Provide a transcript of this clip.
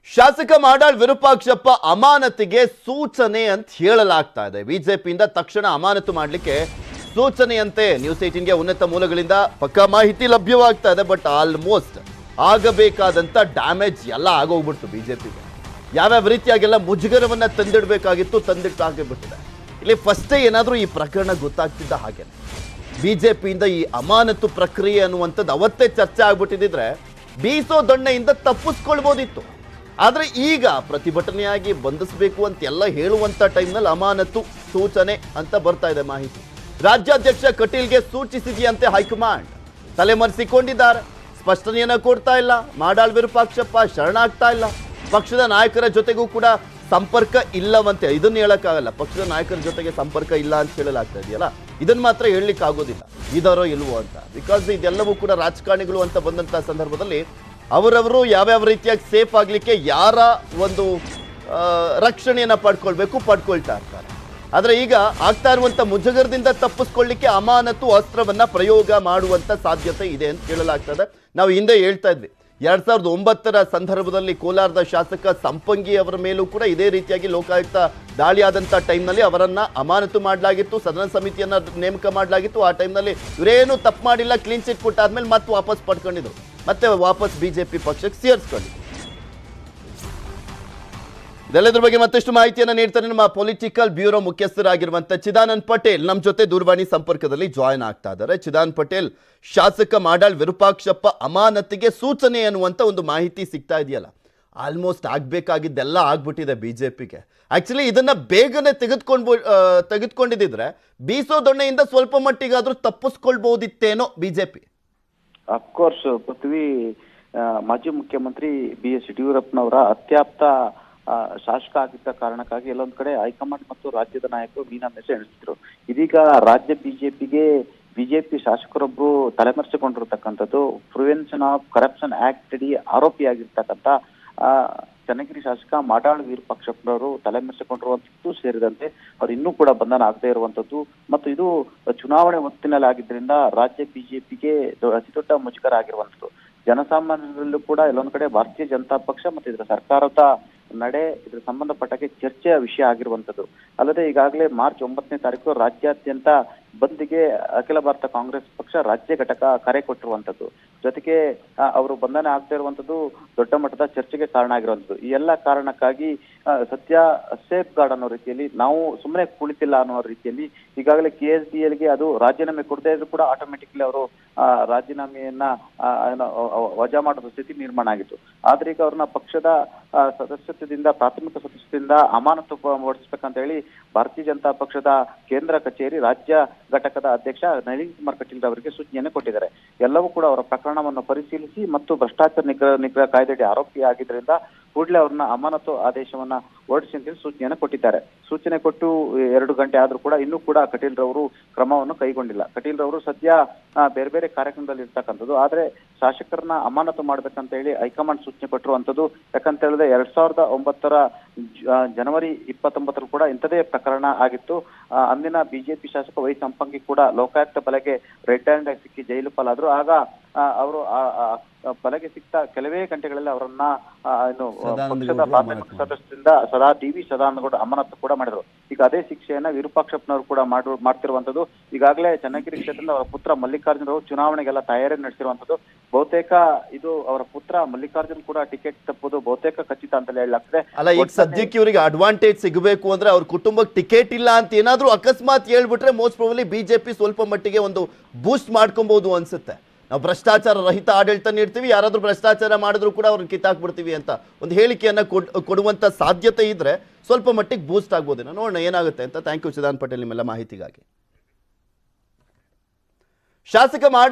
ಶಾಸಕ ಮಾಡಾಳ್ ವಿರೂಪಾಕ್ಷಪ್ಪ ಅಮಾನತಿಗೆ ಸೂಚನೆ ಅಂತ ಹೇಳಲಾಗ್ತಾ ಇದೆ ಬಿಜೆಪಿಯಿಂದ ತಕ್ಷಣ ಅಮಾನತು ಮಾಡಲಿಕ್ಕೆ ಸೂಚನೆಯಂತೆ ನ್ಯೂಸ್ ಏಟೀನ್ಗೆ ಉನ್ನತ ಮೂಲಗಳಿಂದ ಪಕ್ಕಾ ಮಾಹಿತಿ ಲಭ್ಯವಾಗ್ತಾ ಇದೆ ಬಟ್ ಆಲ್ಮೋಸ್ಟ್ ಆಗಬೇಕಾದಂತ ಡ್ಯಾಮೇಜ್ ಎಲ್ಲ ಆಗೋಗ್ಬಿಡ್ತು ಬಿಜೆಪಿಗೆ ಯಾವ್ಯಾವ ರೀತಿಯಾಗೆಲ್ಲ ಮುಜುಗರವನ್ನ ತಂದಿಡಬೇಕಾಗಿತ್ತು ತಂದಿಟ್ಟಾಗಿಬಿಟ್ಟಿದೆ ಇಲ್ಲಿ ಫಸ್ಟೇ ಏನಾದರೂ ಈ ಪ್ರಕರಣ ಗೊತ್ತಾಗ್ತಿದ್ದ ಹಾಗೆ ಬಿಜೆಪಿಯಿಂದ ಈ ಅಮಾನತು ಪ್ರಕ್ರಿಯೆ ಅನ್ನುವಂಥದ್ದು ಅವತ್ತೇ ಚರ್ಚೆ ಆಗ್ಬಿಟ್ಟಿದ್ರೆ ಬೀಸೋ ದೊಣ್ಣೆಯಿಂದ ತಪ್ಪಿಸ್ಕೊಳ್ಬೋದಿತ್ತು ಆದ್ರೆ ಈಗ ಪ್ರತಿಭಟನೆಯಾಗಿ ಬಂಧಿಸಬೇಕು ಅಂತ ಎಲ್ಲ ಹೇಳುವಂತ ಟೈಮ್ನಲ್ಲಿ ಅಮಾನತು ಸೂಚನೆ ಅಂತ ಬರ್ತಾ ಇದೆ ಮಾಹಿತಿ ರಾಜ್ಯಾಧ್ಯಕ್ಷ ಕಟೀಲ್ಗೆ ಸೂಚಿಸಿದೆಯಂತೆ ಹೈಕಮಾಂಡ್ ತಲೆಮರೆಸಿಕೊಂಡಿದ್ದಾರೆ ಸ್ಪಷ್ಟನೆಯನ್ನ ಕೊಡ್ತಾ ಇಲ್ಲ ಮಾಡಾಳ್ ವಿರೂಪಾಕ್ಷಪ್ಪ ಶರಣಾಗ್ತಾ ಇಲ್ಲ ಪಕ್ಷದ ನಾಯಕರ ಜೊತೆಗೂ ಕೂಡ ಸಂಪರ್ಕ ಇಲ್ಲವಂತೆ ಇದನ್ನ ಹೇಳಕ್ಕಾಗಲ್ಲ ಪಕ್ಷದ ನಾಯಕರ ಜೊತೆಗೆ ಸಂಪರ್ಕ ಇಲ್ಲ ಅಂತ ಹೇಳಲಾಗ್ತಾ ಇದೆಯಲ್ಲ ಇದನ್ನ ಮಾತ್ರ ಹೇಳಲಿಕ್ಕೆ ಆಗೋದಿಲ್ಲ ಇದಾರೋ ಇಲ್ವೋ ಅಂತ ಬಿಕಾಸ್ ಇದೆಲ್ಲವೂ ಕೂಡ ರಾಜಕಾರಣಿಗಳು ಅಂತ ಬಂದಂತ ಸಂದರ್ಭದಲ್ಲಿ ಅವರವರು ಯಾವ್ಯಾವ ರೀತಿಯಾಗಿ ಸೇಫ್ ಆಗ್ಲಿಕ್ಕೆ ಯಾರ ಒಂದು ಆ, ರಕ್ಷಣೆಯನ್ನ ಪಡ್ಕೊಳ್ಬೇಕು ಪಡ್ಕೊಳ್ತಾ ಇರ್ತಾರೆ ಆದ್ರೆ ಈಗ ಆಗ್ತಾ ಇರುವಂತ ಮುಜುಗರದಿಂದ ತಪ್ಪಿಸ್ಕೊಳ್ಳಿಕ್ಕೆ ಅಮಾನತು ಅಸ್ತ್ರವನ್ನ ಪ್ರಯೋಗ ಮಾಡುವಂತ ಸಾಧ್ಯತೆ ಇದೆ ಅಂತ ಹೇಳಲಾಗ್ತದೆ ನಾವು ಹಿಂದೆ ಹೇಳ್ತಾ ಇದ್ವಿ ಎರಡ್ ಸಾವಿರದ ಒಂಬತ್ತರ ಸಂದರ್ಭದಲ್ಲಿ ಕೋಲಾರದ ಶಾಸಕ ಸಂಪಂಗಿ ಅವರ ಮೇಲೂ ಕೂಡ ಇದೇ ರೀತಿಯಾಗಿ ಲೋಕಾಯುಕ್ತ ದಾಳಿಯಾದಂಥ ಟೈಮ್ನಲ್ಲಿ ಅವರನ್ನ ಅಮಾನತು ಮಾಡಲಾಗಿತ್ತು ಸದನ ಸಮಿತಿಯನ್ನ ನೇಮಕ ಮಾಡಲಾಗಿತ್ತು ಆ ಟೈಮ್ನಲ್ಲಿ ಇವರೇನು ತಪ್ಪು ಮಾಡಿಲ್ಲ ಕ್ಲೀನ್ ಚಿಟ್ ಕೊಟ್ಟಾದ್ಮೇಲೆ ಮತ್ತೆ ವಾಪಸ್ ಪಡ್ಕೊಂಡಿದ್ರು ಮತ್ತೆ ವಾಪಸ್ ಬಿಜೆಪಿ ಪಕ್ಷಕ್ಕೆ ಸೇರಿಸ್ಕೊಂಡಿದ್ರು ಇದೆಲ್ಲದ್ರ ಬಗ್ಗೆ ಮತ್ತಷ್ಟು ಮಾಹಿತಿಯನ್ನ ನೀಡ್ತಾರೆ ನಮ್ಮ ಪೊಲಿಟಿಕಲ್ ಬ್ಯೂರೋ ಮುಖ್ಯಸ್ಥರಾಗಿರುವಂತ ಚಿದಾನಂದ್ ಪಟೇಲ್ ನಮ್ಮ ಜೊತೆ ದೂರವಾಣಿ ಸಂಪರ್ಕದಲ್ಲಿ ಜಾಯ್ನ್ ಆಗ್ತಾ ಇದ್ದಾರೆ ಚಿದಾನಂದ್ ಪಟೇಲ್ ಶಾಸಕ ಮಾಡಾಳ್ ವಿರೂಪಾಕ್ಷಪ್ಪ ಅಮಾನತಿಗೆ ಸೂಚನೆ ಅನ್ನುವಂತ ಒಂದು ಮಾಹಿತಿ ಸಿಗ್ತಾ ಇದೆಯಲ್ಲ ಆಲ್ಮೋಸ್ಟ್ ಆಗ್ಬೇಕಾಗಿದ್ದೆಲ್ಲ ಆಗ್ಬಿಟ್ಟಿದೆ ಬಿಜೆಪಿಗೆ ಆಕ್ಚುಲಿ ಇದನ್ನ ಬೇಗನೆ ತೆಗೆದುಕೊಂಡು ತೆಗೆದುಕೊಂಡಿದ್ರೆ ಬೀಸೋ ದೊಣ್ಣೆಯಿಂದ ಸ್ವಲ್ಪ ಮಟ್ಟಿಗಾದ್ರೂ ತಪ್ಪಿಸ್ಕೊಳ್ಬಹುದಿತ್ತೇನೋ ಬಿಜೆಪಿ ಅಫ್ಕೋರ್ಸ್ ಪೃಥ್ವಿ ಆ, ಮಾಜಿ ಮುಖ್ಯಮಂತ್ರಿ ಬಿ ಎಸ್ ಯಡಿಯೂರಪ್ಪನವರ ಅತ್ಯಾಪ್ತ ಆ, ಶಾಸಕ ಆಗಿದ್ದ ಕಾರಣಕ್ಕಾಗಿ ಎಲ್ಲೊಂದ್ ಕಡೆ ಹೈಕಮಾಂಡ್ ಮತ್ತು ರಾಜ್ಯದ ನಾಯಕರು ಮೀನಾಮೆಸೆ ಎಣಿಸಿದ್ರು ಇದೀಗ ರಾಜ್ಯ ಬಿಜೆಪಿಗೆ ಬಿಜೆಪಿ ಶಾಸಕರೊಬ್ರು ತಲೆಮರೆಸಿಕೊಂಡಿರ್ತಕ್ಕಂಥದ್ದು ಪ್ರಿವೆನ್ಷನ್ ಆಫ್ ಕರಪ್ಷನ್ ಆಕ್ಟ್ ಅಡಿ ಆರೋಪಿಯಾಗಿರ್ತಕ್ಕಂಥ ಆ, ಚನ್ನಗಿರಿ ಶಾಸಕ ಮಾಡಾಳ್ ವೀರಪಕ್ಷಪ್ಪನವರು ತಲೆಮರೆಸಿಕೊಂಡಿರುವಂಥದ್ದು ಸೇರಿದಂತೆ ಅವ್ರು ಇನ್ನೂ ಕೂಡ ಬಂಧನ ಆಗದೆ ಇರುವಂತದ್ದು ಮತ್ತು ಇದು ಚುನಾವಣೆ ಹೊತ್ತಿನಲ್ಲಿ ಆಗಿದ್ದರಿಂದ ರಾಜ್ಯ ಬಿಜೆಪಿಗೆ ಅತಿ ದೊಡ್ಡ ಮುಜುಗರ ಆಗಿರುವಂತದ್ದು ಜನಸಾಮಾನ್ಯರಲ್ಲೂ ಕೂಡ ಎಲ್ಲೊಂದ್ ಕಡೆ ಭಾರತೀಯ ಜನತಾ ಪಕ್ಷ ಮತ್ತು ಇದರ ಸರ್ಕಾರದ ನಡೆ ಇದ್ರ ಸಂಬಂಧಪಟ್ಟಕ್ಕೆ ಚರ್ಚೆಯ ವಿಷಯ ಆಗಿರುವಂತದ್ದು ಅಲ್ಲದೆ ಈಗಾಗಲೇ ಮಾರ್ಚ್ ಒಂಬತ್ತನೇ ತಾರೀಕು ರಾಜ್ಯಾದ್ಯಂತ ಬಂದ್ಗೆ ಅಖಿಲ ಭಾರತ ಕಾಂಗ್ರೆಸ್ ಪಕ್ಷ ರಾಜ್ಯ ಘಟಕ ಕರೆ ಕೊಟ್ಟಿರುವಂತದ್ದು ಜೊತೆಗೆ ಆ, ಅವರು ಬಂಧನ ಆಗ್ತಾ ಇರುವಂತದ್ದು ದೊಡ್ಡ ಮಟ್ಟದ ಚರ್ಚೆಗೆ ಕಾರಣ ಆಗಿರುವಂತದ್ದು ಈ ಎಲ್ಲ ಕಾರಣಕ್ಕಾಗಿ ಆ, ಸದ್ಯ ಸೇಫ್ ಗಾರ್ಡ್ ಅನ್ನೋ ರೀತಿಯಲ್ಲಿ ನಾವು ಸುಮ್ಮನೆ ಕುಳಿತಿಲ್ಲ ಅನ್ನೋ ರೀತಿಯಲ್ಲಿ ಈಗಾಗಲೇ ಕೆ ಎಸ್ ಡಿ ಎಲ್ಗೆ ಅದು ರಾಜೀನಾಮೆ ಕೊಡದೇ ಇದ್ರು ಕೂಡ ಆಟೋಮೆಟಿಕ್ಲಿ ಅವರು ಆ, ರಾಜೀನಾಮೆಯನ್ನ ಆ, ಏನೋ, ಅ- ಅ- ವಜಾ ಮಾಡೋ ಸ್ಥಿತಿ ನಿರ್ಮಾಣ ಆಗಿತ್ತು ಆದ್ರೆ ಈಗ ಅವ್ರನ್ನ ಪಕ್ಷದ ಆ, ಸದಸ್ಯತ್ವದಿಂದ ಪ್ರಾಥಮಿಕ ಸದಸ್ಯತ್ವದಿಂದ ಅಮಾನತು ಹೊಡಿಸ್ಬೇಕಂತ ಹೇಳಿ ಭಾರತೀಯ ಜನತಾ ಪಕ್ಷದ ಕೇಂದ್ರ ಕಚೇರಿ ರಾಜ್ಯ ಘಟಕದ ಅಧ್ಯಕ್ಷ ನಳಿನ್ ಕುಮಾರ್ ಕಟೀಲ್ ಅವರಿಗೆ ಸೂಚನೆಯನ್ನು ಕೊಟ್ಟಿದ್ದಾರೆ ಎಲ್ಲವೂ ಕೂಡ ಅವರ ಪ್ರಕರಣವನ್ನು ಪರಿಶೀಲಿಸಿ ಮತ್ತು ಭ್ರಷ್ಟಾಚಾರ ನಿಗ್ರಹ ನಿಗ್ರಹ ಕಾಯ್ದೆಯಡಿ ಆರೋಪಿಯಾಗಿದ್ದರಿಂದ ಕೂಡಲೇ ಅವ್ರನ್ನ ಅಮಾನತು ಆದೇಶವನ್ನ ಹೊರಡಿಸಿ ಅಂತ ಹೇಳಿ ಸೂಚನೆಯನ್ನು ಕೊಟ್ಟಿದ್ದಾರೆ ಸೂಚನೆ ಕೊಟ್ಟು ಎರಡು ಗಂಟೆ ಆದ್ರೂ ಕೂಡ ಇನ್ನೂ ಕೂಡ ಕಟೀಲ್ ರವರು ಕ್ರಮವನ್ನು ಕೈಗೊಂಡಿಲ್ಲ ಕಟೀಲ್ ರವರು ಸದ್ಯ ಆ, ಬೇರೆ ಬೇರೆ ಕಾರ್ಯಕ್ರಮದಲ್ಲಿ ಇರ್ತಕ್ಕಂಥದ್ದು ಆದ್ರೆ ಶಾಸಕರನ್ನ ಅಮಾನತು ಮಾಡ್ಬೇಕಂತ ಹೇಳಿ ಹೈಕಮಾಂಡ್ ಸೂಚನೆ ಕೊಟ್ಟಿರುವಂತದ್ದು ಯಾಕಂತ ಹೇಳಿದ್ರೆ ಎರಡ್ ಸಾವಿರದ ಒಂಬತ್ತರ ಜ- ಆ, ಜನವರಿ ಇಪ್ಪತ್ತೊಂಬತ್ತರಲ್ಲಿ ಕೂಡ ಇಂಥದೇ ಪ್ರಕರಣ ಆಗಿತ್ತು ಆ, ಅಂದಿನ ಬಿಜೆಪಿ ಶಾಸಕ ವೈ ಸಂಪಂಗಿ ಕೂಡ ಲೋಕಾಯುಕ್ತ ಬಲೆಗೆ ರೆಡ್ ಹ್ಯಾಂಡ್ ಆಗಿ ಸಿಕ್ಕಿ ಜೈಲು ಪಾಲಾದ್ರು ಆಗ ಅವರು ಬಲೆಗೆ ಸಿಕ್ತ ಕೆಲವೇ ಗಂಟೆಗಳಲ್ಲಿ ಅವರನ್ನ ಆ, ಏನು ಸದಾನಂದ ಪಕ್ಷದ ಗೌಡ್ರು ಪ್ರಾಥಮಿಕ ಅಮಾನತು ಸದಸ್ಯರಿಂದ ಸದಾ ಡಿ ವಿ ಸದಾನಂದಗೌಡ ಅಮಾನತು ಕೂಡ ಮಾಡಿದ್ರು ಈಗ ಅದೇ ಶಿಕ್ಷೆಯನ್ನ ವಿರೂಪಾಕ್ಷಪ್ಪನವರು ಕೂಡ ಮಾಡು ಮಾಡ್ತಿರುವಂತದ್ದು ಈಗಾಗಲೇ ಚನ್ನಗಿರಿ ಕ್ಷೇತ್ರದಿಂದ ಅವರ ಪುತ್ರ ಮಲ್ಲಿಕಾರ್ಜುನ್ ಅವರು ಚುನಾವಣೆಗೆಲ್ಲ ತಯಾರಿ ನಡೆಸಿರುವಂತದ್ದು ಬಹುತೇಕ ಇದು ಅವರ ಪುತ್ರ ಮಲ್ಲಿಕಾರ್ಜುನ್ ಕೂಡ ಟಿಕೆಟ್ ತಪ್ಪುದು ಬಹುತೇಕ ಖಚಿತ ಅಂತ ಹೇಳಲಾಗ್ತದೆ ಅಲ್ಲ ಈಗ ಸದ್ಯಕ್ಕೆ ಇವರಿಗೆ ಅಡ್ವಾಂಟೇಜ್ ಸಿಗಬೇಕು ಅಂದ್ರೆ ಅವ್ರ ಕುಟುಂಬಕ್ಕೆ ಟಿಕೆಟ್ ಇಲ್ಲ ಅಂತ ಏನಾದ್ರೂ ಅಕಸ್ಮಾತ್ ಹೇಳ್ಬಿಟ್ರೆ ಮೋಸ್ಟ್ ಪ್ರಾಬಲಿ ಬಿಜೆಪಿ ಸ್ವಲ್ಪ ಮಟ್ಟಿಗೆ ಒಂದು ಬೂಸ್ಟ್ ಮಾಡ್ಕೊಬಹುದು ಅನ್ಸುತ್ತೆ ನಾವು ಭ್ರಷ್ಟಾಚಾರ ರಹಿತ ಆಡಳಿತ ನೀಡ್ತೀವಿ ಯಾರಾದ್ರೂ ಭ್ರಷ್ಟಾಚಾರ ಮಾಡಿದ್ರು ಕೂಡ ಅವ್ರನ್ನ ಕಿತ್ತಾಕ್ಬಿಡ್ತೀವಿ ಅಂತ ಒಂದು ಹೇಳಿಕೆಯನ್ನ ಕೊಡ್- ಕೊಡುವಂತ ಸಾಧ್ಯತೆ ಇದ್ರೆ ಸ್ವಲ್ಪ ಮಟ್ಟಿಗೆ ಬೂಸ್ಟ್ ಆಗ್ಬೋದೇನೋ ನೋಡೋಣ ಏನಾಗುತ್ತೆ ಅಂತ ಥ್ಯಾಂಕ್ ಯು ಸಿದಾನ್ ಪಟೇಲ್ ನಿಮ್ಮೆಲ್ಲ ಮಾಹಿತಿಗಾಗಿ ಶಾಸಕ ಮಾಡ